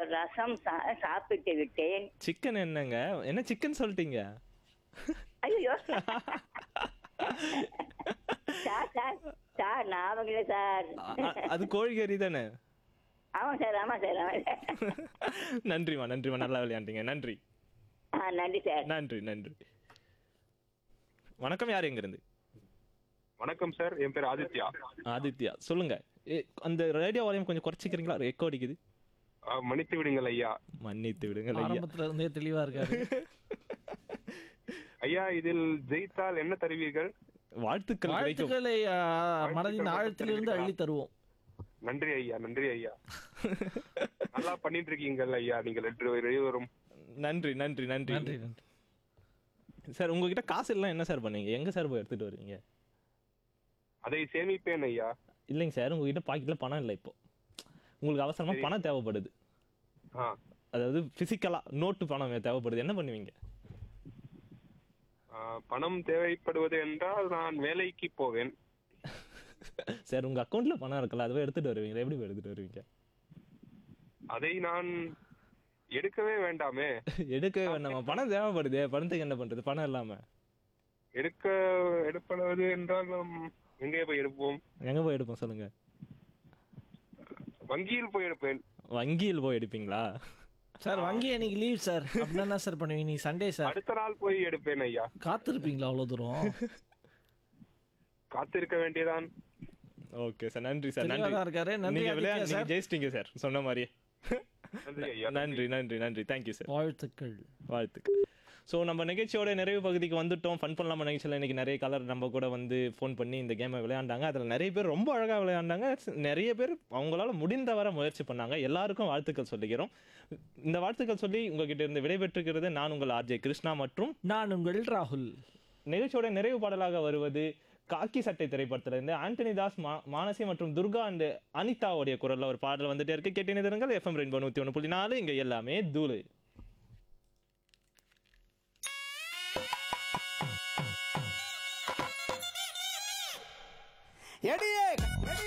ரசம் சா- சாப்பிட்டு விட்டேன் சிக்கன் என்னங்க என்ன சிக்கன் சொல்லிட்டீங்க ஐயோ சார் சார் சார் ஞாபகம் இல்லை சார் அ- அ- அது கோழிக்கறி தானே ஆமாம் சார் ஆமாம் சார் ஆமாம் சார் நன்றிமா நன்றிமா நல்லா விளையாண்டீங்க நன்றி ஆ நன்றி சார் நன்றி நன்றி வணக்கம் யார் எங்க இருந்து வணக்கம் சார் என் பேர் ஆதித்யா ஆதித்யா சொல்லுங்க ஏ, அந்த ரேடியோ வால்யூம் கொஞ்சம் குறைச்சிக்கிறீங்களா எக்கோ அடிக்குது ஆ, மன்னித்து விடுங்கள் ஐயா மன்னித்து விடுங்கள் ஐயா ஆரம்பத்துல இருந்தே தெளிவா இருக்காரு ஐயா இதில் ஜெயித்தால் என்ன தருவீர்கள் வாழ்த்துக்கள் கிடைக்கும் வாழ்த்துக்களை ஆ, மனதின் ஆழத்திலிருந்து அள்ளி தருவோம் நன்றி ஐயா நன்றி ஐயா நல்லா பண்ணிட்டு இருக்கீங்கள் ஐயா நீங்கள் ரெண்டு இருவரும் நன்றி நன்றி நன்றி நன்றி நன்றி சார் உங்ககிட்ட காசு எல்லாம் என்ன சார் பண்ணீங்க எங்க சார் போய் எடுத்துட்டு வருவீங்க அதை சேமிப்பேன் ஐயா இல்லைங்க சார் உங்ககிட்ட பாக்கெட்ல பணம் இல்லை இப்போ உங்களுக்கு அவசரமா பணம் தேவைப்படுது ஆ அதாவது பிசிக்கலா நோட்டு பணம் தேவைப்படுது என்ன பண்ணுவீங்க ஆ, பணம் தேவைப்படுவது என்றால் நான் வேலைக்கு போவேன் சார் உங்க அக்கௌண்ட்ல பணம் இருக்குல்ல அதுவே எடுத்துட்டு வருவீங்களா எப்படி போய் எடுத்துட்டு வருவீங்க அதை நான் எடுக்கவே வேண்டாமே எடுக்கவே வேண்டாமா பணம் தேவைப்படுதே பணத்துக்கு என்ன பண்றது பணம் இல்லாம எடுக்க எடுப்படுவது என்றால் நாம் எங்கே போய் எடுப்போம் எங்க போய் எடுப்போம் சொல்லுங்க வங்கியில் போய் எடுப்பேன் வங்கியில் போய் எடுப்பீங்களா சார் வங்கி அன்னைக்கு லீவ் சார் அப்படின்னா என்ன சார் பண்ணுவீங்க நீ சண்டே சார் அடுத்த நாள் போய் எடுப்பேன் ஐயா காத்திருப்பீங்களா அவ்வளவு தூரம் காத்திருக்க வேண்டியதான் ஓகே சார் நன்றி சார் தெளிவா நன்றி தான் இருக்காரு. நன்றி நீங்க ஆதித்யா விளையாட சார். நீங்க ஜெயிச்சிட்டீங்க சார் சொன்ன மாதிரியே நன்றி ஐயா நன்றி நன்றி நன்றி தேங்க்யூ சார் வாழ்த்துக்கள் வாழ்த்துக்கள் ஸோ நம்ம நிகழ்ச்சியோட நிறைவு பகுதிக்கு வந்துட்டோம் ஃபன் பண்ணலாமா நிகழ்ச்சியில் இன்னைக்கு நிறைய கலர் நம்ம கூட வந்து ஃபோன் பண்ணி இந்த கேமை விளையாண்டாங்க அதில் நிறைய பேர் ரொம்ப அழகாக விளையாண்டாங்க நிறைய பேர் அவங்களால முடிந்த வரை முயற்சி பண்ணாங்க எல்லாருக்கும் வாழ்த்துக்கள் சொல்லிக்கிறோம் இந்த வாழ்த்துக்கள் சொல்லி உங்ககிட்ட இருந்து விடைபெற்றுக்கிறது நான் உங்கள் ஆர்ஜே கிருஷ்ணா மற்றும் நான் உங்கள் ராகுல் நிகழ்ச்சியோட நிறைவு பாடலாக வருவது காக்கி சட்டை திரைப்படத்திலிருந்து ஆண்டனி தாஸ் மா மானசி மற்றும் துர்கா அண்ட் அனிதாவுடைய குரல்ல ஒரு பாடல் வந்துட்டே இருக்கு கேட்டு நிறுங்கள் எஃப்எம் ரெயின்போ நூற்றி ஒன்று புள்ளி நாலு இங்கே எல்லாமே தூளு எடியே